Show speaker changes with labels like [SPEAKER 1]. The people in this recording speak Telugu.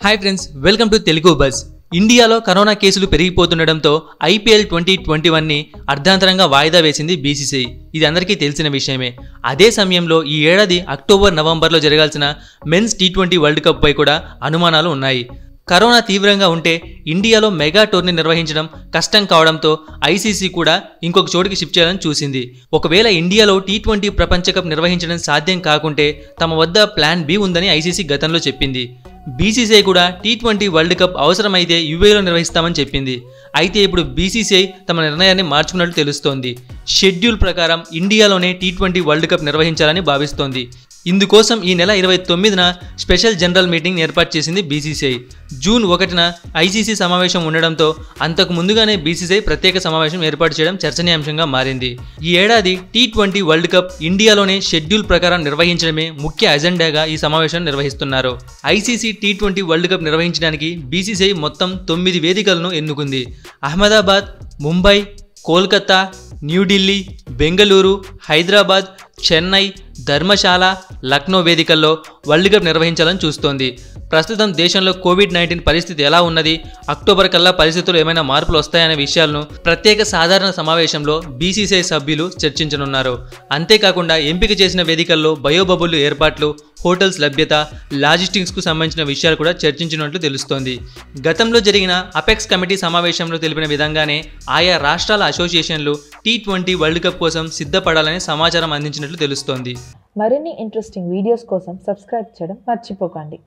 [SPEAKER 1] hi friends welcome to Telugu bus ఇండియాలో కరోనా కేసులు పెరిగిపోతుండటంతో ఐపీఎల్ ట్వంటీ ట్వంటీ వన్ని అర్ధాంతరంగా వాయిదా వేసింది బీసీసీఐ ఇది అందరికీ తెలిసిన విషయమే అదే సమయంలో ఈ ఏడాది అక్టోబర్ నవంబర్లో జరగాల్సిన men's T twenty world cup పై కూడా అనుమానాలు ఉన్నాయి కరోనా తీవ్రంగా ఉంటే ఇండియాలో మెగా టోర్నీ నిర్వహించడం కష్టం కావడంతో ఐసీసీ కూడా ఇంకొక చోటికి షిఫ్ట్ చేయాలని చూసింది ఒకవేళ ఇండియాలో టీ ట్వంటీ ప్రపంచ కప్ నిర్వహించడం సాధ్యం కాకుంటే తమ వద్ద ప్లాన్ బి ఉందని ఐసీసీ గతంలో చెప్పింది బీసీసీఐ కూడా టీ ట్వంటీ వరల్డ్ కప్ అవసరమైతే యుఏలో నిర్వహిస్తామని చెప్పింది అయితే ఇప్పుడు బీసీసీఐ తమ నిర్ణయాన్ని మార్చుకున్నట్లు తెలుస్తోంది షెడ్యూల్ ప్రకారం ఇండియాలోనే టీ ట్వంటీ వరల్డ్ కప్ నిర్వహించాలని భావిస్తోంది ఇందుకోసం ఈ నెల ఇరవై తొమ్మిదిన స్పెషల్ జనరల్ మీటింగ్ ఏర్పాటు చేసింది బీసీసీఐ జూన్ ఒకటిన ఐసీసీ సమావేశం ఉండడంతో అంతకు ముందుగానే బీసీసీఐ ప్రత్యేక సమావేశం ఏర్పాటు చేయడం చర్చనీయాంశంగా మారింది ఈ ఏడాది టీ ట్వంటీ వరల్డ్ కప్ ఇండియాలోనే షెడ్యూల్ ప్రకారం నిర్వహించడమే ముఖ్య అజెండాగా ఈ సమావేశం నిర్వహిస్తున్నారు ICC T twenty world cup నిర్వహించడానికి బీసీసీఐ మొత్తం తొమ్మిది వేదికలను ఎన్నుకుంది అహ్మదాబాద్ ముంబై కోల్కతా న్యూఢిల్లీ బెంగళూరు హైదరాబాద్ చెన్నై ధర్మశాల లక్నో వేదికల్లో వరల్డ్ కప్ నిర్వహించాలని చూస్తోంది ప్రస్తుతం దేశంలో కోవిడ్ నైన్టీన్ పరిస్థితి ఎలా ఉన్నది అక్టోబర్ కల్లా పరిస్థితులు ఏమైనా మార్పులు వస్తాయనే విషయాలను ప్రత్యేక సాధారణ సమావేశంలో బీసీసీఐ సభ్యులు చర్చించనున్నారు అంతేకాకుండా ఎంపిక చేసిన వేదికల్లో బయోబబుల్ ఏర్పాట్లు హోటల్స్ లభ్యత లాజిస్టిక్స్కు సంబంధించిన విషయాలు కూడా చర్చించినట్లు తెలుస్తోంది గతంలో జరిగిన అపెక్స్ కమిటీ సమావేశంలో తెలిపిన విధంగానే ఆయా రాష్ట్రాల అసోసియేషన్లు టీ ట్వంటీ వరల్డ్ కప్ కోసం సిద్ధపడాలని సమాచారం అందించినట్లు తెలుస్తోంది
[SPEAKER 2] మరిన్ని ఇంట్రెస్టింగ్ వీడియోస్ కోసం సబ్స్క్రైబ్ చేయడం మర్చిపోకండి